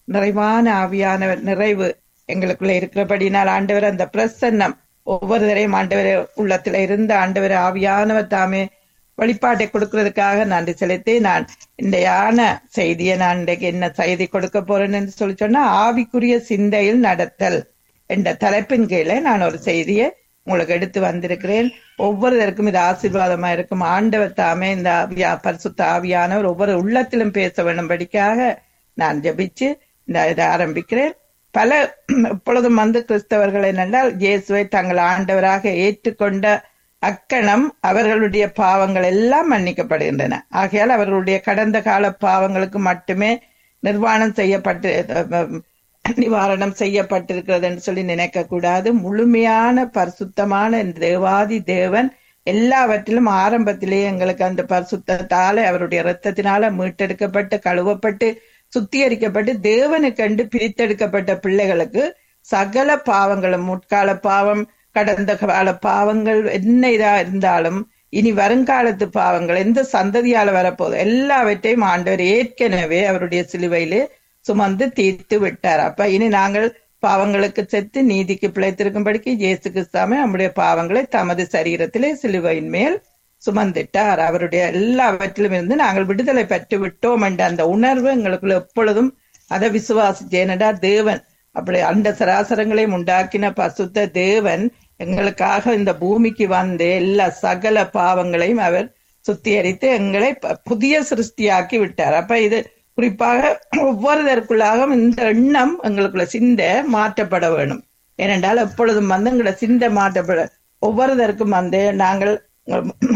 நிறைவான ஆவியானவர் நிறைவு எங்களுக்குள்ள இருக்கிறபடினால் ஆண்டவர் அந்த பிரசன்னம் ஒவ்வொருவரையும் ஆண்டவர் உள்ளத்துல இருந்த ஆண்டவர் ஆவியானவர் தாமே வழிபாட்டை கொடுக்கறதுக்காக நன்றி செலுத்தி நான் இந்த யான செய்தியை நான் இன்றைக்கு என்ன செய்தி கொடுக்க போறேன்னு சொல்லி சொன்னா ஆவிக்குரிய சிந்தையில் நடத்தல் என்ற தலைப்பின் கீழே நான் ஒரு செய்தியை உங்களுக்கு எடுத்து வந்திருக்கிறேன் ஒவ்வொருவருக்கும் இது ஆசீர்வாதமா இருக்கும் ஆண்டவர் தாமே இந்த ஆவியா பரிசுத்த ஆவியானவர் ஒவ்வொரு உள்ளத்திலும் பேச வேண்டும்படிக்காக நான் ஜெபிச்சு இந்த இதை ஆரம்பிக்கிறேன் பல எப்பொழுதும் வந்து கிறிஸ்தவர்கள் என்னென்றால் இயேசுவை தங்கள் ஆண்டவராக ஏற்றுக்கொண்ட அக்கணம் அவர்களுடைய பாவங்கள் எல்லாம் மன்னிக்கப்படுகின்றன ஆகையால் அவர்களுடைய கடந்த கால பாவங்களுக்கு மட்டுமே நிர்வாணம் செய்யப்பட்டு நிவாரணம் செய்யப்பட்டிருக்கிறது என்று சொல்லி நினைக்க கூடாது முழுமையான பரிசுத்தமான தேவாதி தேவன் எல்லாவற்றிலும் ஆரம்பத்திலேயே எங்களுக்கு அந்த பரிசுத்தால அவருடைய இரத்தத்தினால மீட்டெடுக்கப்பட்டு கழுவப்பட்டு சுத்திகரிக்கப்பட்டு தேவனுக்கண்டு பிரித்தெடுக்கப்பட்ட பிள்ளைகளுக்கு சகல பாவங்களும் முற்கால பாவம் கடந்த கால பாவங்கள் என்ன இதா இருந்தாலும் இனி வருங்காலத்து பாவங்கள் எந்த சந்ததியால வரப்போதும் எல்லாவற்றையும் ஆண்டவர் ஏற்கனவே அவருடைய சிலுவையிலே சுமந்து தீர்த்து விட்டார் அப்ப இனி நாங்கள் பாவங்களுக்கு செத்து நீதிக்கு பிழைத்திருக்கும்படிக்கு இயேசு கிறிஸ்தாமே நம்முடைய பாவங்களை தமது சரீரத்திலே சிலுவையின் மேல் சுமந்திட்டார் அவருடைய எல்லாவற்றிலும் இருந்து நாங்கள் விடுதலை பெற்று விட்டோம் என்ற அந்த உணர்வு எங்களுக்குள்ள எப்பொழுதும் அதை விசுவாசிச்சேனடா தேவன் அப்படி அந்த சராசரங்களையும் உண்டாக்கின பசுத்த தேவன் எங்களுக்காக இந்த பூமிக்கு வந்து எல்லா சகல பாவங்களையும் அவர் சுத்திகரித்து எங்களை புதிய சிருஷ்டியாக்கி விட்டார் அப்ப இது குறிப்பாக ஒவ்வொருதற்குள்ளாக இந்த எண்ணம் எங்களுக்குள்ள சிந்த மாற்றப்பட வேணும் ஏனென்றால் எப்பொழுதும் வந்து எங்களோட சிந்த மாற்றப்பட ஒவ்வொருதற்கும் வந்து நாங்கள்